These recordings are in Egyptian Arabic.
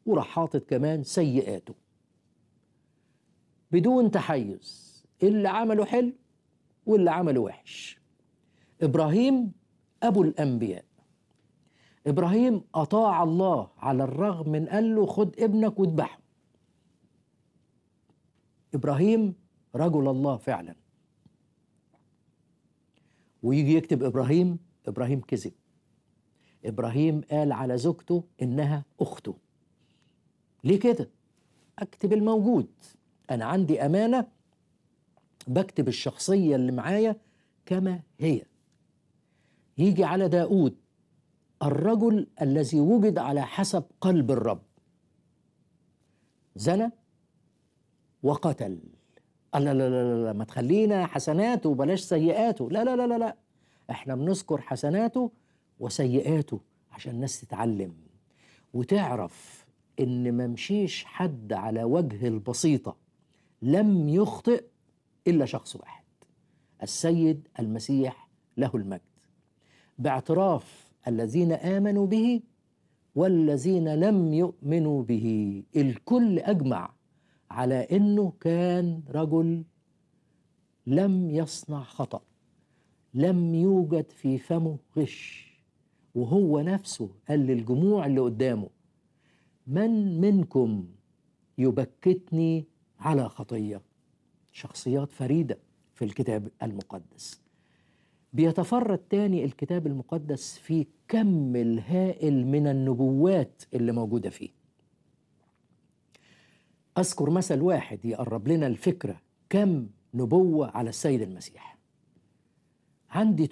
وراح حاطط كمان سيئاته بدون تحيز اللي عمله حلو واللي عمله وحش ابراهيم ابو الانبياء ابراهيم اطاع الله على الرغم من قال له خد ابنك واذبحه ابراهيم رجل الله فعلا ويجي يكتب ابراهيم ابراهيم كذب ابراهيم قال على زوجته انها اخته ليه كده اكتب الموجود انا عندي امانه بكتب الشخصيه اللي معايا كما هي يجي على داود الرجل الذي وجد على حسب قلب الرب زنى وقتل لا لا لا لا ما تخلينا حسناته وبلاش سيئاته لا لا لا لا لا احنا بنذكر حسناته وسيئاته عشان الناس تتعلم وتعرف ان ما مشيش حد على وجه البسيطه لم يخطئ الا شخص واحد السيد المسيح له المجد باعتراف الذين امنوا به والذين لم يؤمنوا به الكل اجمع على انه كان رجل لم يصنع خطأ لم يوجد في فمه غش وهو نفسه قال للجموع اللي قدامه من منكم يبكتني على خطيه شخصيات فريده في الكتاب المقدس بيتفرد تاني الكتاب المقدس في كم الهائل من النبوات اللي موجوده فيه اذكر مثل واحد يقرب لنا الفكره كم نبوه على السيد المسيح عندي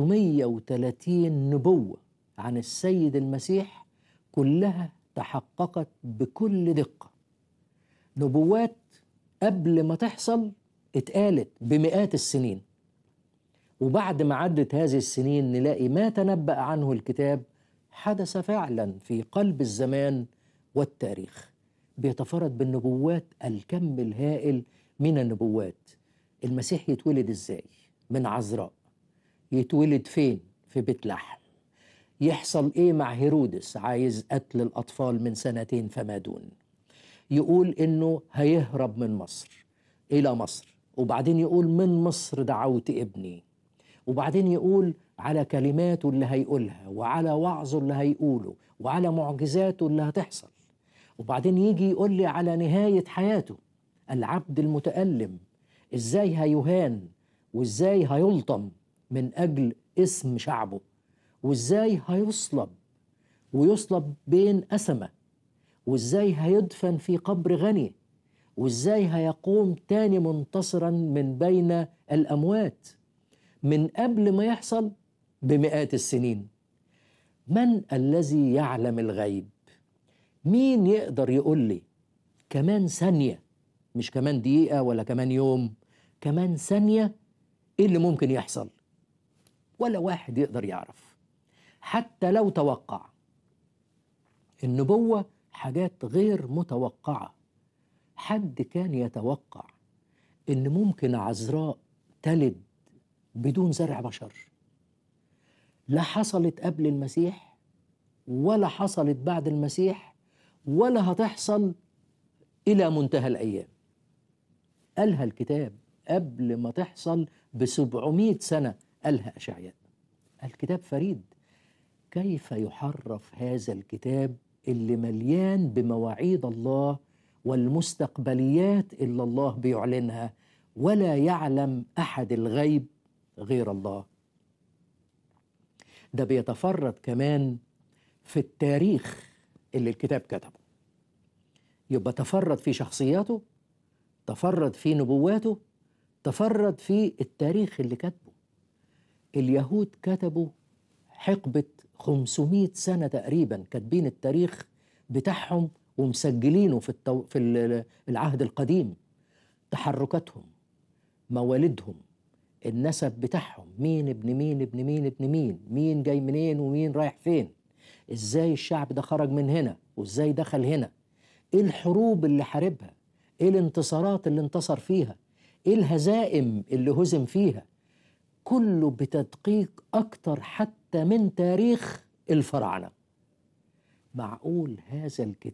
330 نبوه عن السيد المسيح كلها تحققت بكل دقه نبوات قبل ما تحصل اتقالت بمئات السنين وبعد ما عدت هذه السنين نلاقي ما تنبأ عنه الكتاب حدث فعلا في قلب الزمان والتاريخ بيتفرد بالنبوات الكم الهائل من النبوات المسيح يتولد ازاي من عذراء يتولد فين في بيت لحم يحصل ايه مع هيرودس عايز قتل الاطفال من سنتين فما دون يقول انه هيهرب من مصر الى مصر وبعدين يقول من مصر دعوت ابني وبعدين يقول على كلماته اللي هيقولها وعلى وعظه اللي هيقوله وعلى معجزاته اللي هتحصل وبعدين يجي يقول لي على نهاية حياته العبد المتألم ازاي هيهان وازاي هيلطم من أجل اسم شعبه وازاي هيصلب ويصلب بين أسمة وازاي هيدفن في قبر غني وازاي هيقوم تاني منتصرا من بين الأموات من قبل ما يحصل بمئات السنين من الذي يعلم الغيب مين يقدر يقول لي كمان ثانية مش كمان دقيقة ولا كمان يوم كمان ثانية ايه اللي ممكن يحصل ولا واحد يقدر يعرف حتى لو توقع النبوة حاجات غير متوقعة حد كان يتوقع ان ممكن عذراء تلد بدون زرع بشر لا حصلت قبل المسيح ولا حصلت بعد المسيح ولا هتحصل الى منتهى الايام قالها الكتاب قبل ما تحصل ب 700 سنه قالها اشعياء الكتاب فريد كيف يحرف هذا الكتاب اللي مليان بمواعيد الله والمستقبليات اللي الله بيعلنها ولا يعلم احد الغيب غير الله ده بيتفرد كمان في التاريخ اللي الكتاب كتبه يبقى تفرد في شخصياته تفرد في نبواته تفرد في التاريخ اللي كتبه اليهود كتبوا حقبة 500 سنة تقريبا كاتبين التاريخ بتاعهم ومسجلينه في التو... في العهد القديم تحركاتهم موالدهم النسب بتاعهم مين ابن مين ابن مين ابن مين مين جاي منين ومين رايح فين ازاي الشعب ده خرج من هنا وازاي دخل هنا ايه الحروب اللي حاربها ايه الانتصارات اللي انتصر فيها ايه الهزائم اللي هزم فيها كله بتدقيق اكتر حتى من تاريخ الفراعنه معقول هذا الكتاب